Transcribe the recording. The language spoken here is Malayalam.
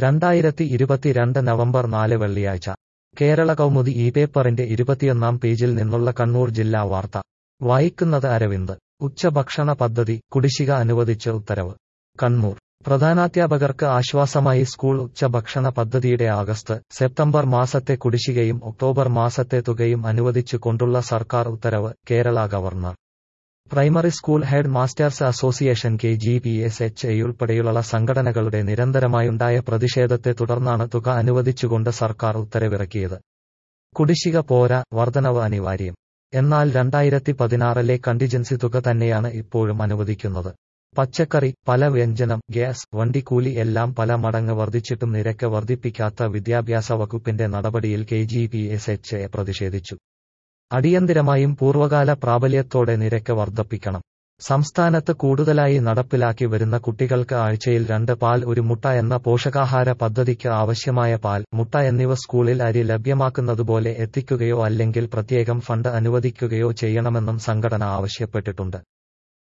രണ്ടായിരത്തി ഇരുപത്തിരണ്ട് നവംബർ നാല് വെള്ളിയാഴ്ച കേരള കൗമുദി ഈ പേപ്പറിന്റെ ഇരുപത്തിയൊന്നാം പേജിൽ നിന്നുള്ള കണ്ണൂർ ജില്ലാ വാർത്ത വായിക്കുന്നത് അരവിന്ദ് ഉച്ചഭക്ഷണ പദ്ധതി കുടിശ്ശിക അനുവദിച്ച് ഉത്തരവ് കണ്ണൂർ പ്രധാനാധ്യാപകർക്ക് ആശ്വാസമായി സ്കൂൾ ഉച്ചഭക്ഷണ പദ്ധതിയുടെ ആഗസ്റ്റ് സെപ്റ്റംബർ മാസത്തെ കുടിശ്ശികയും ഒക്ടോബർ മാസത്തെ തുകയും അനുവദിച്ചുകൊണ്ടുള്ള സർക്കാർ ഉത്തരവ് Kerala governor primary school head masters association K G P S H എയുൾപ്പെടെയുള്ള സംഘടനകളുടെ നിരന്തരമായുണ്ടായ പ്രതിഷേധത്തെ തുടർന്നാണ് തുക അനുവദിച്ചുകൊണ്ട് സർക്കാർ ഉത്തരവിറക്കിയത് കുടിശ്ശിക പോരാ വർധനവ് അനിവാര്യം എന്നാൽ രണ്ടായിരത്തി പതിനാറിലെ കണ്ടിജൻസി തുക തന്നെയാണ് ഇപ്പോഴും അനുവദിക്കുന്നത് പച്ചക്കറി പല വ്യഞ്ജനം ഗ്യാസ് വണ്ടിക്കൂലി എല്ലാം പല മടങ്ങ് വർദ്ധിച്ചിട്ടും നിരക്ക് വർദ്ധിപ്പിക്കാത്ത വിദ്യാഭ്യാസ വകുപ്പിന്റെ നടപടിയിൽ K G P S H A പ്രതിഷേധിച്ചു അടിയന്തിരമായും പൂർവ്വകാല പ്രാബല്യത്തോടെ നിരക്ക് വർദ്ധിപ്പിക്കണം സംസ്ഥാനത്ത് കൂടുതലായി നടപ്പിലാക്കി വരുന്ന കുട്ടികൾക്ക് ആഴ്ചയിൽ രണ്ട് പാൽ ഒരു മുട്ട എന്ന പോഷകാഹാര പദ്ധതിക്ക് ആവശ്യമായ പാൽ മുട്ട എന്നിവ സ്കൂളിൽ അരി ലഭ്യമാക്കുന്നതുപോലെ എത്തിക്കുകയോ അല്ലെങ്കിൽ പ്രത്യേകം ഫണ്ട് അനുവദിക്കുകയോ ചെയ്യണമെന്നും സംഘടന ആവശ്യപ്പെട്ടിട്ടുണ്ട്